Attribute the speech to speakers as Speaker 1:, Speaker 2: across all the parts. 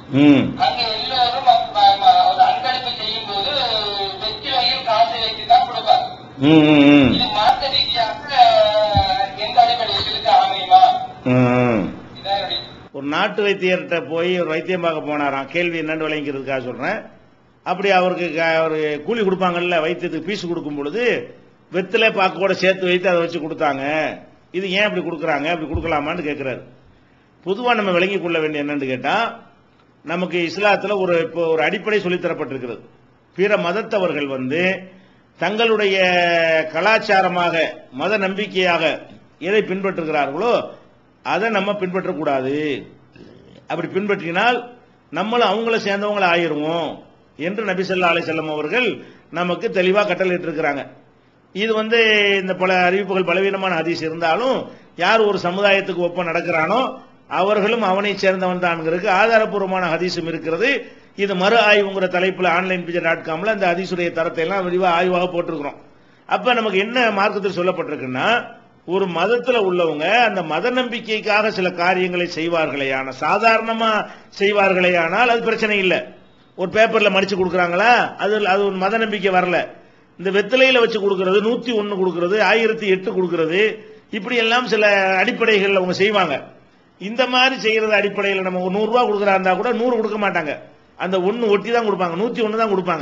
Speaker 1: ம்
Speaker 2: அங்க எல்லோரும் அ- ம- ம- ஒரு அன்பளிப்பு செய்யும் போது வெற்றிலையும் காசு வைத்து தான் கொடுப்பாங்க
Speaker 1: ம் ம், ம்
Speaker 2: இது மார்க்க ரீதியாக அஹ், எந்த அடிப்படையில் இருக்கு அமையுமா
Speaker 1: ம்
Speaker 2: இதான் என்னுடைய
Speaker 1: ஒரு நாட்டு வைத்தியர்கிட்ட போய் ஒரு வைத்தியம் பார்க்க போனாராம் கேள்வி என்னன்னு விளங்கிறதுக்காக சொல்றேன் அப்படி அவருக்கு க- ஒரு கூலி கொடுப்பாங்கல்ல வைத்தியத்துக்கு பீஸ் கொடுக்கும் பொழுது வெத்திலை பாக்கோட சேர்த்து வைத்து அதை வச்சு கொடுத்தாங்க இது ஏன் அப்படி கொடுக்குறாங்க அப்படி கொடுக்கலாமான்னு கேட்கிறாரு பொதுவா நம்ம விளங்கிக் கொள்ள வேண்டிய என்னன்னு கேட்டா நமக்கு இஸ்லாத்துல ஒரு இப்போ ஒரு அடிப்படை சொல்லித் தரப்பட்டிருக்கிறது பிற மதத்தவர்கள் வந்து தங்களுடைய கலாச்சாரமாக மத நம்பிக்கையாக எதை பின்பற்றுகிறார்களோ அதை நம்ம பின்பற்றக்கூடாது அப்படி பின்பற்றினால் நம்மளும் அவங்கள சேர்ந்தவங்கள ஆயிருவோம் என்று நபி ஸல்லல்லாஹு அலைஹி வஸல்லம் அவர்கள் நமக்கு தெளிவா கட்டளையிட்டு இருக்கிறாங்க இது வந்து இந்த பல அறிவிப்புகள் பலவீனமான ஹதீஸ் இருந்தாலும் யார் ஒரு சமுதாயத்துக்கு ஒப்ப நடக்கிறானோ அவர்களும் அவனை சேர்ந்தவன் தான்ங்கிறதுக்கு ஆதாரப்பூர்வமான ஹதீஸும் இருக்கிறது இது மறு ஆய்வுங்கிற தலைப்புல ஆன்லைன் பிஜர் டாட் காம்ல அந்த ஹதீஸுடைய தரத்தை எல்லாம் விரிவா ஆய்வாக போட்டிருக்கிறோம் அப்ப நமக்கு என்ன மார்க்கத்தில் சொல்லப்பட்டிருக்குன்னா ஒரு மதத்துல உள்ளவங்க அந்த மத நம்பிக்கைக்காக சில காரியங்களை செய்வார்களேயான சாதாரணமா செய்வார்களேயானால் அது பிரச்சனை இல்லை ஒரு பேப்பர்ல மடிச்சு கொடுக்குறாங்களா அது அது ஒரு மத நம்பிக்கை வரல இந்த வெத்திலையில வச்சு கொடுக்கறது நூத்தி ஒன்னு கொடுக்கறது ஆயிரத்தி எட்டு கொடுக்கறது இப்படி எல்லாம் சில அடிப்படைகள் அவங்க செய்வாங்க இந்த மாதிரி செய்யறது அடிப்படையில் நம்ம ஒரு நூறு ரூபாய் கொடுக்குறா இருந்தா கூட நூறு கொடுக்க மாட்டாங்க அந்த ஒன்னு ஒட்டி தான் கொடுப்பாங்க நூத்தி ஒன்னு தான் கொடுப்பாங்க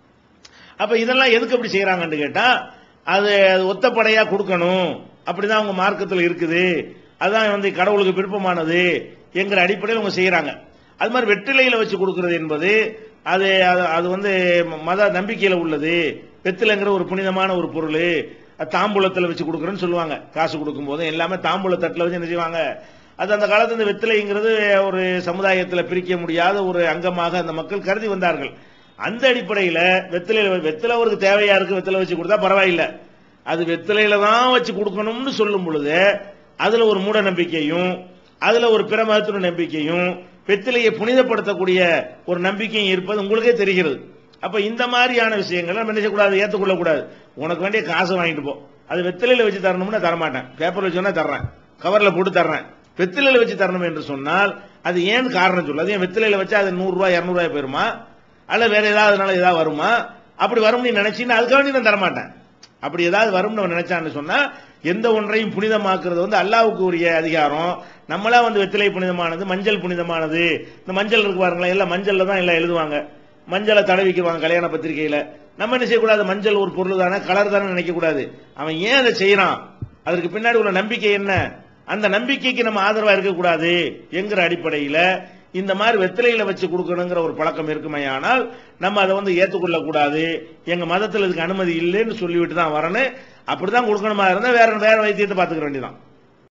Speaker 1: அப்ப இதெல்லாம் எதுக்கு அப்படி செய்யறாங்கன்னு கேட்டா அது அது ஒத்தப்படையா கொடுக்கணும் அப்படிதான் அவங்க மார்க்கத்தில் இருக்குது அதான் வந்து கடவுளுக்கு விருப்பமானது என்கிற அடிப்படையில் அவங்க செய்யறாங்க அது மாதிரி வெற்றிலையில வச்சு கொடுக்கிறது என்பது அது அது- அது வந்து மத நம்பிக்கையில உள்ளது வெத்திலைங்கிற ஒரு புனிதமான ஒரு பொருள் அது தாம்பூலத்துல வச்சு கொடுக்குறேன்னு சொல்லுவாங்க காசு கொடுக்கும் போது எல்லாமே தாம்பூல தட்டுல வச்சு என்ன செய்வாங்க அது அந்த காலத்துல இந்த வெத்திலைங்கிறது ஒரு சமுதாயத்துல பிரிக்க முடியாத ஒரு அங்கமாக அந்த மக்கள் கருதி வந்தார்கள் அந்த அடிப்படையில வெத்திலையில வெத்திலை அவருக்கு தேவையா இருக்கு வெத்திலை வச்சு கொடுத்தா பரவாயில்ல அது வெத்திலையில தான் வச்சு கொடுக்கணும்னு சொல்லும் பொழுது அதுல ஒரு மூட நம்பிக்கையும் அதுல ஒரு பிற மதத்தின நம்பிக்கையும் வெத்திலையை புனிதப்படுத்தக்கூடிய ஒரு நம்பிக்கையும் இருப்பது உங்களுக்கே தெரிகிறது அப்ப இந்த மாதிரியான விஷயங்களை நம்ம என்ன செய்யக்கூடாது ஏத்துக்கொள்ள கூடாது உனக்கு வேண்டிய காசு வாங்கிட்டு போ அது வெத்திலையில வச்சு தரணும்னு தரமாட்டேன் பேப்பர்ல வச்சு வேணா தர்றேன் கவர்ல போட்டு தர்றேன் வெத்திலையில வச்சு தரணும் என்று சொன்னால் அது ஏன் காரணம் சொல்லு அது ஏன் வெத்திலையில வச்சா அது நூறு ரூபாய் இருநூறு ரூபாய் போயிருமா அல்ல வேற ஏதாவது அதனால ஏதாவது வருமா அப்படி வரும் நீ நினைச்சீங்கன்னா அதுக்காக வேண்டி நான் தரமாட்டேன் அப்படி ஏதாவது வரும்னு அவன் நினைச்சான்னு சொன்னா எந்த ஒன்றையும் புனிதமாக்குறது வந்து அல்லாவுக்கு உரிய அதிகாரம் நம்மளா வந்து வெத்திலை புனிதமானது மஞ்சள் புனிதமானது இந்த மஞ்சள் இருக்கு பாருங்களேன் எல்லாம் மஞ்சள்ல தான் எல்லாம் எழுதுவாங்க மஞ்சளை தடவிக்குவாங்க கல்யாண பத்திரிகையில நம்ம என்ன செய்யக்கூடாது மஞ்சள் ஒரு பொருள் தானே கலர் தானே நினைக்க கூடாது அவன் ஏன் அதை செய்யறான் அதற்கு பின்னாடி உள்ள நம்பிக்கை என்ன அந்த நம்பிக்கைக்கு நம்ம ஆதரவா இருக்கக்கூடாது என்கிற அடிப்படையில இந்த மாதிரி வெத்திலையில வச்சு கொடுக்கணுங்கிற ஒரு பழக்கம் இருக்குமையானால் நம்ம அதை வந்து ஏத்துக்கொள்ள கூடாது எங்க மதத்தில் இதுக்கு அனுமதி இல்லைன்னு சொல்லிவிட்டு தான் வரணும் அப்படிதான் கொடுக்கணுமா இருந்தா வேற வேற வைத்தியத்தை பாத்துக்க வேண்டியதான்